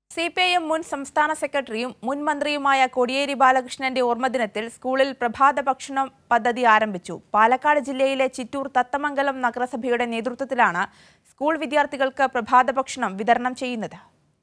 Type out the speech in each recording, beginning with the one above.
C P I M മുൻ സംസ്ഥാന സെക്രട്ടറിയും മുൻ മന്ത്രിയുമായ കോടിയേരി ബാലകൃഷ്ണന്റെ ഓർമ്മദിനത്തിൽ സ്കൂളിൽ പ്രഭാത ഭക്ഷണം പദ്ധതി ആരംഭിച്ചു പാലക്കാട് ജില്ലയിലെ ചിറ്റൂർ തത്തമംഗലം നഗരസഭയുടെ നേതൃത്വത്തിലാണ് സ്കൂൾ വിദ്യാർത്ഥികൾക്ക് പ്രഭാത ഭക്ഷണം വിതരണം ചെയ്യുന്നത്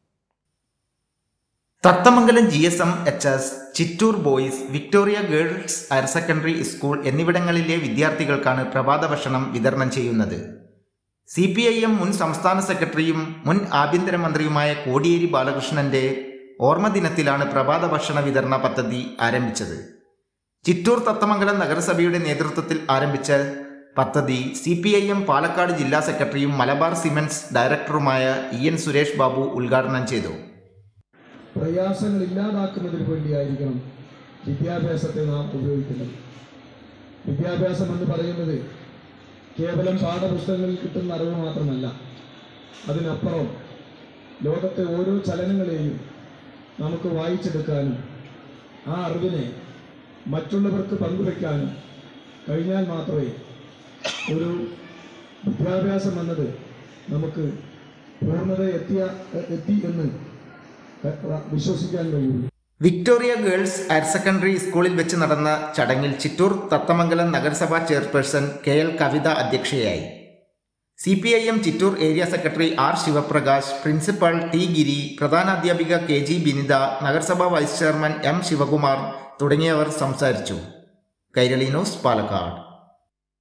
Thathamangalam G S M H S Chittur boys Victoria girls higher secondary school എന്നിവിടങ്ങളിലെ വിദ്യാർത്ഥികൾക്കാണ് പ്രഭാത ഭക്ഷണം വിതരണം ചെയ്യുന്നത് സി പി ഐ എം മുൻ സംസ്ഥാന സെക്രട്ടറിയും മുൻ ആഭ്യന്തരമന്ത്രിയുമായ കോടിയേരി ബാലകൃഷ്ണന്റെ ഓർമ്മദിനത്തിലാണ് പ്രഭാത ഭക്ഷണ വിതരണ പദ്ധതി ആരംഭിച്ചത് ചിറ്റൂർ തത്തമംഗലം നഗരസഭയുടെ നേതൃത്വത്തിൽ ആരംഭിച്ച പദ്ധതി C P I M Palakkad ജില്ലാ സെക്രട്ടറിയും മലബാർ സിമൻസ് ഡയറക്ടറുമായ ഇ എൻ സുരേഷ് ബാബു ഉദ്ഘാടനം ചെയ്തു പ്രയാസങ്ങൾ ഇല്ലാതാക്കുന്നതിന് വേണ്ടിയായിരിക്കണം വിദ്യാഭ്യാസത്തെ നാം ഉപയോഗിക്കുന്നത് വിദ്യാഭ്യാസം എന്ന് പറയുന്നത് കേവലം പാഠപുസ്തകങ്ങളിൽ കിട്ടുന്ന അറിവ് മാത്രമല്ല അതിനപ്പുറം ലോകത്തെ ഓരോ ചലനങ്ങളെയും നമുക്ക് വായിച്ചെടുക്കാനും ആ അറിവിനെ മറ്റുള്ളവർക്ക് പങ്കുവെക്കാനും കഴിഞ്ഞാൽ മാത്രമേ ഒരു വിദ്യാഭ്യാസം എന്നത് നമുക്ക് പൂർണ്ണത എത്തിയ എത്തി എന്ന് വിശ്വസിക്കാൻ കഴിയുള്ളൂ വിക്ടോറിയ ഗേൾസ് ഹയർ സെക്കൻഡറി സ്കൂളിൽ വെച്ച് നടന്ന ചടങ്ങിൽ ചിറ്റൂർ തത്തമംഗലം നഗരസഭാ ചെയർപേഴ്സൺ കെ എൽ കവിത അധ്യക്ഷയായി C P I M Chittur area secretary R Sivaprakash principal T Giri പ്രധാനാധ്യാപിക കെ ജി ബിനിത നഗരസഭാ വൈസ് ചെയർമാൻ എം ശിവകുമാർ തുടങ്ങിയവർ സംസാരിച്ചു കൈരളി ന്യൂസ് പാലക്കാട്